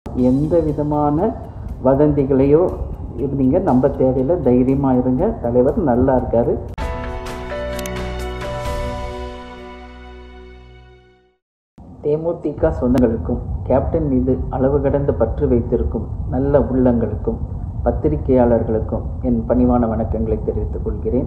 எந்த விதமான வதந்திகளையோ நீங்கள் நம்ப தேவையில்லை தைரியமாக இருங்க தலைவர் நல்லா இருக்காரு தேமுதிக சொந்தங்களுக்கும் கேப்டன் மீது அளவு கடந்த பற்று வைத்திருக்கும் நல்ல உள்ளங்களுக்கும் பத்திரிகையாளர்களுக்கும் என் பணிவான வணக்கங்களை தெரிவித்துக் கொள்கிறேன்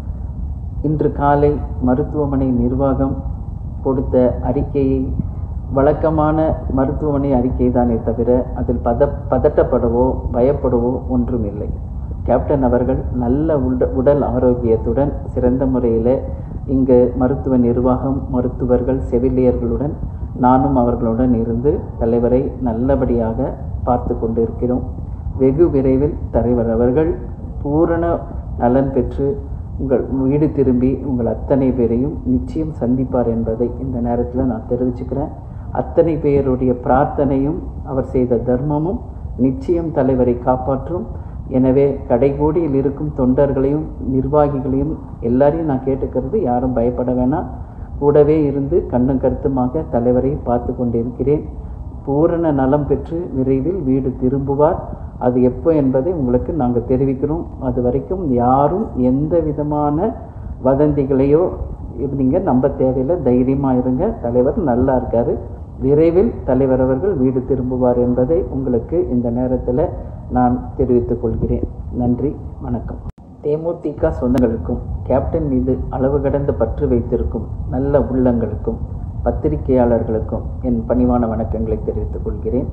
இன்று காலை மருத்துவமனை நிர்வாகம் கொடுத்த அறிக்கையை வழக்கமான மருத்துவமனை அறிக்கை தானே தவிர அதில் பத பதட்டப்படவோ பயப்படவோ ஒன்றுமில்லை கேப்டன் அவர்கள் நல்ல உட உடல் ஆரோக்கியத்துடன் சிறந்த முறையில் இங்கு மருத்துவ நிர்வாகம் மருத்துவர்கள் செவிலியர்களுடன் நானும் அவர்களுடன் இருந்து தலைவரை நல்லபடியாக பார்த்து கொண்டிருக்கிறோம் வெகு விரைவில் தலைவர் அவர்கள் பூரண நலன் பெற்று உங்கள் வீடு திரும்பி உங்கள் அத்தனை பேரையும் நிச்சயம் சந்திப்பார் என்பதை இந்த நேரத்தில் நான் தெரிவிச்சுக்கிறேன் அத்தனை பேருடைய பிரார்த்தனையும் அவர் செய்த தர்மமும் நிச்சயம் தலைவரை காப்பாற்றும் எனவே கடைகோடியில் இருக்கும் தொண்டர்களையும் நிர்வாகிகளையும் எல்லாரையும் நான் கேட்டுக்கிறது யாரும் பயப்பட வேணாம் கூடவே இருந்து கண்ணும் கருத்துமாக தலைவரை பார்த்து கொண்டிருக்கிறேன் பூரண நலம் பெற்று விரைவில் வீடு திரும்புவார் அது எப்போ என்பதை உங்களுக்கு நாங்கள் தெரிவிக்கிறோம் அது வரைக்கும் யாரும் எந்த விதமான வதந்திகளையோ நீங்கள் நம்ப தேவையில்லை தைரியமாக இருங்க தலைவர் நல்லா இருக்காரு விரைவில் தலைவர் அவர்கள் வீடு திரும்புவார் என்பதை உங்களுக்கு இந்த நேரத்தில் நான் தெரிவித்துக் கொள்கிறேன் நன்றி வணக்கம் தேமுதிக சொந்தங்களுக்கும் கேப்டன் மீது அளவு கடந்த பற்று வைத்திருக்கும் நல்ல உள்ளங்களுக்கும் பத்திரிகையாளர்களுக்கும் என் பணிவான வணக்கங்களை தெரிவித்துக் கொள்கிறேன்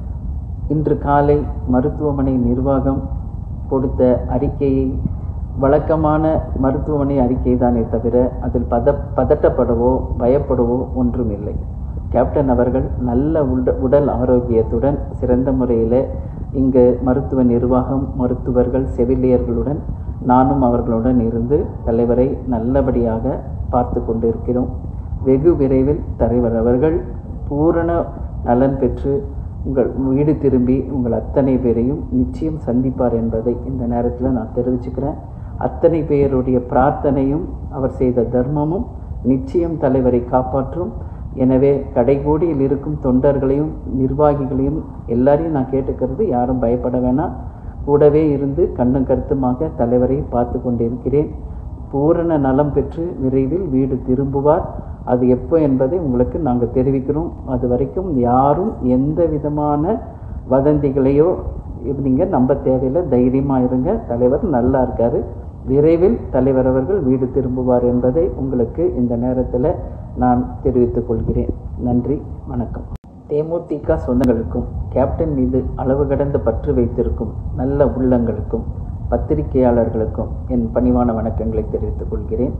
இன்று காலை மருத்துவமனை நிர்வாகம் கொடுத்த அறிக்கையை வழக்கமான மருத்துவமனை அறிக்கை தானே தவிர அதில் பத பதட்டப்படவோ பயப்படவோ ஒன்றுமில்லை கேப்டன் அவர்கள் நல்ல உட உடல் ஆரோக்கியத்துடன் சிறந்த முறையில் இங்கு மருத்துவ நிர்வாகம் மருத்துவர்கள் செவிலியர்களுடன் நானும் அவர்களுடன் இருந்து தலைவரை நல்லபடியாக பார்த்து கொண்டிருக்கிறோம் வெகு விரைவில் தலைவர் அவர்கள் பூரண நலன் பெற்று உங்கள் வீடு திரும்பி உங்கள் அத்தனை பேரையும் நிச்சயம் சந்திப்பார் என்பதை இந்த நேரத்தில் நான் தெரிவிச்சுக்கிறேன் அத்தனை பேருடைய பிரார்த்தனையும் அவர் செய்த தர்மமும் நிச்சயம் தலைவரை காப்பாற்றும் எனவே கடைகோடியில் இருக்கும் தொண்டர்களையும் நிர்வாகிகளையும் எல்லாரையும் நான் கேட்டுக்கிறது யாரும் பயப்பட வேணாம் கூடவே இருந்து கண்ணும் கருத்துமாக தலைவரை பார்த்து கொண்டிருக்கிறேன் பூரண நலம் பெற்று விரைவில் வீடு திரும்புவார் அது எப்போ என்பதை உங்களுக்கு நாங்கள் தெரிவிக்கிறோம் அது வரைக்கும் யாரும் எந்த விதமான வதந்திகளையோ நீங்கள் நம்ப தேவையில்லை தைரியமாக இருங்க தலைவர் நல்லா இருக்காரு விரைவில் தலைவர் அவர்கள் வீடு திரும்புவார் என்பதை உங்களுக்கு இந்த நேரத்தில் நான் தெரிவித்துக் கொள்கிறேன் நன்றி வணக்கம் தேமுதிக சொந்தங்களுக்கும் கேப்டன் மீது அளவு கடந்த பற்று வைத்திருக்கும் நல்ல உள்ளங்களுக்கும் பத்திரிகையாளர்களுக்கும் என் பணிவான வணக்கங்களை தெரிவித்துக் கொள்கிறேன்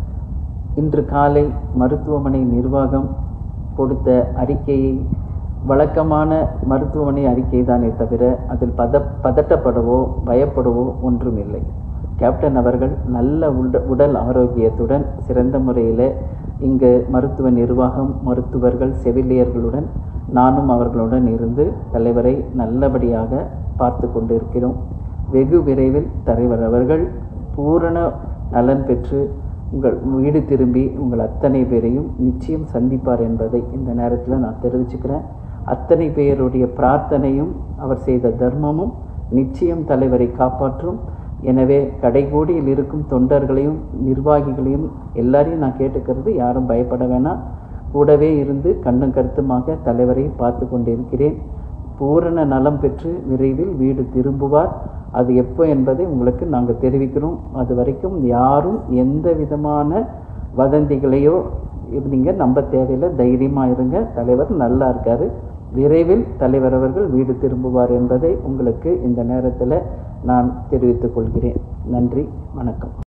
இன்று காலை மருத்துவமனை நிர்வாகம் கொடுத்த அறிக்கையை வழக்கமான மருத்துவமனை அறிக்கை தானே தவிர அதில் பத பதட்டப்படவோ பயப்படவோ ஒன்றுமில்லை கேப்டன் அவர்கள் நல்ல உட உடல் ஆரோக்கியத்துடன் சிறந்த முறையில் இங்கு மருத்துவ நிர்வாகம் மருத்துவர்கள் செவிலியர்களுடன் நானும் அவர்களுடன் இருந்து தலைவரை நல்லபடியாக பார்த்து கொண்டிருக்கிறோம் வெகு விரைவில் தலைவர் அவர்கள் பூரண நலன் பெற்று உங்கள் வீடு திரும்பி உங்கள் அத்தனை பேரையும் நிச்சயம் சந்திப்பார் என்பதை இந்த நேரத்தில் நான் தெரிவிச்சுக்கிறேன் அத்தனை பேருடைய பிரார்த்தனையும் அவர் செய்த தர்மமும் நிச்சயம் தலைவரை காப்பாற்றும் எனவே கடைகோடியில் இருக்கும் தொண்டர்களையும் நிர்வாகிகளையும் எல்லாரையும் நான் கேட்டுக்கிறது யாரும் பயப்பட வேணாம் கூடவே இருந்து கண்ணும் கருத்துமாக தலைவரை பார்த்து கொண்டிருக்கிறேன் பூரண நலம் பெற்று விரைவில் வீடு திரும்புவார் அது எப்போ என்பதை உங்களுக்கு நாங்கள் தெரிவிக்கிறோம் அது வரைக்கும் யாரும் எந்த விதமான வதந்திகளையோ நீங்கள் நம்ப தேவையில்லை தைரியமாக இருங்க தலைவர் நல்லா இருக்காரு விரைவில் தலைவர் அவர்கள் வீடு திரும்புவார் என்பதை உங்களுக்கு இந்த நேரத்தில் நான் தெரிவித்துக் கொள்கிறேன் நன்றி வணக்கம்